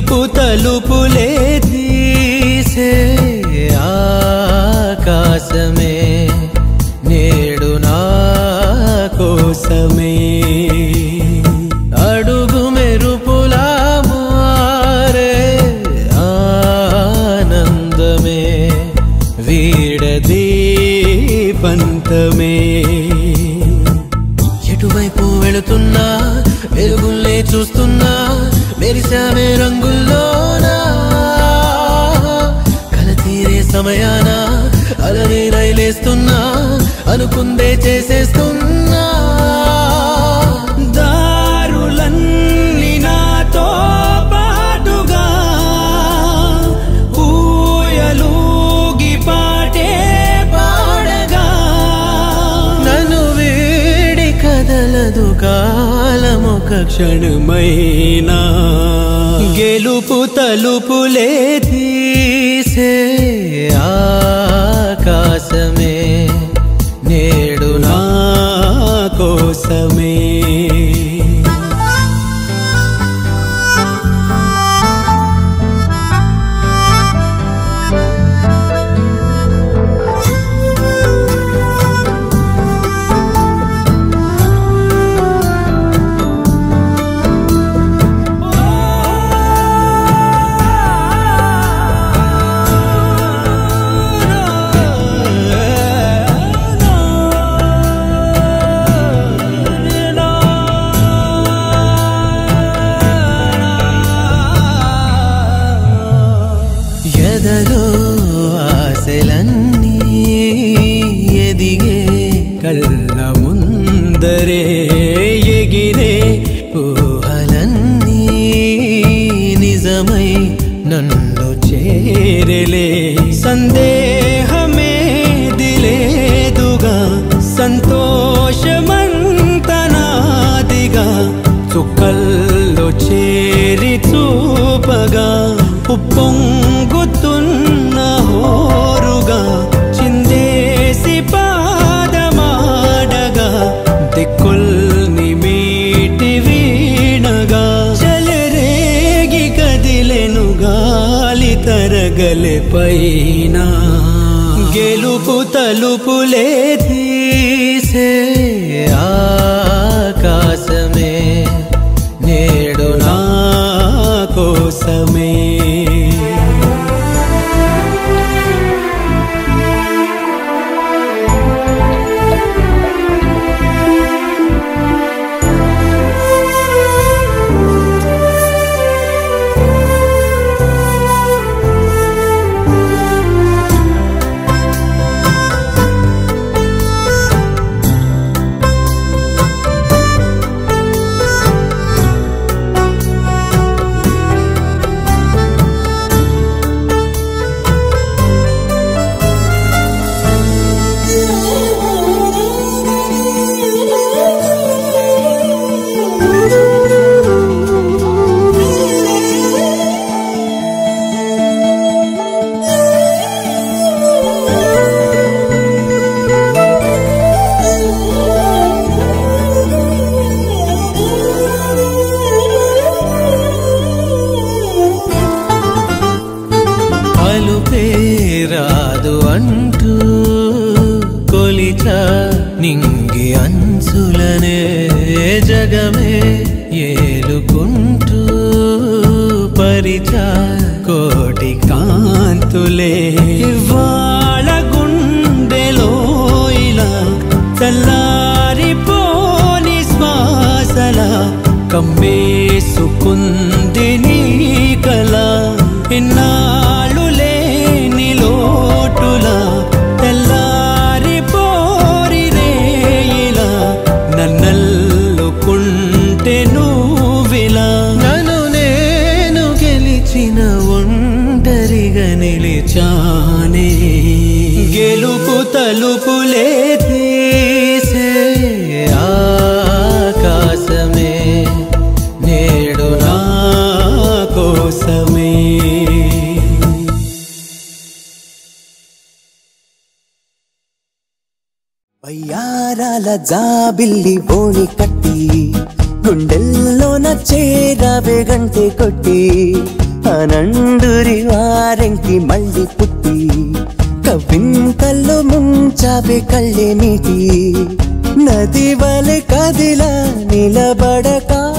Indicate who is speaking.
Speaker 1: గెలుపు తలుపులే తీసే ఆకాశమే నేడు నా కోసమే అడుగు మెరుపులా మారే ఆనందమే వీడదీ పంతమే ఎటువైపు వెళుతున్నా వెలుగుల్లే చూస్తున్నా మెరిసామే రంగుల్లోనా కల తీరే సమయాన అలనే రైలేస్తున్నా అనుకుందే చేసేస్తున్నా దారులన్నీ నాతో పాటుగా ఊయలూగి పాటే పాడగా నన్ను వీడి కదలదు కాలమొక క్షణమైనా గెలుపు తలుపులే తీసే ఆకాశమే నేడు నా కోసమే ఎదలో ఆశలన్నీ ఎదిగే కళ్ళ ముందరే ఎగిరే ఊహలన్నీ నిజమై నన్ను చేరలే సందేహమే దిలేదుగా సంతోషమంతనాదిగా చుక్కల్లో చేరి చూపగా ఉప్పొంగుతున్న హోరుగా చిందేసి పాదమాడగా దిక్కుల్ని మీటి వీణగా చలరేగి కదిలెను గాలి తరగలే పైన గెలుపు తలుపులే తీసే ఆకాశమే నేడు నా కోసమే పలుపే రాదు అంటూ కొలిచ నింగి అంచులనే జగమే ఏలుకుంటూ పరిచ కోటి కాంతులే వాళ్ళ గుండెలో ఇలా చల్లారిపోని శ్వాసల కమ్మేసుకుంది నీ కల ఇన్నాళ్ళు లేని లోటులా తెల్లారి పోరి రేయిలా నన్నల్లుకుంటే నువ్విలా నన్ను నేను గెలిచిన ఒంటరిగా నిలిచానే గెలుపు తలుపులే తీసే ఆకాశమే నేడు నా కోసమే
Speaker 2: వయ్యారాల జాబిల్లి బోణి కట్టి గుండెల్లోన చేరావే గంటే కొట్టి అనండురి వారెంకి మళ్ళీ పుట్టి కవింతల్లో ముంచావే కళ్ళే నీటి నది వలె కదిలా నిలబడక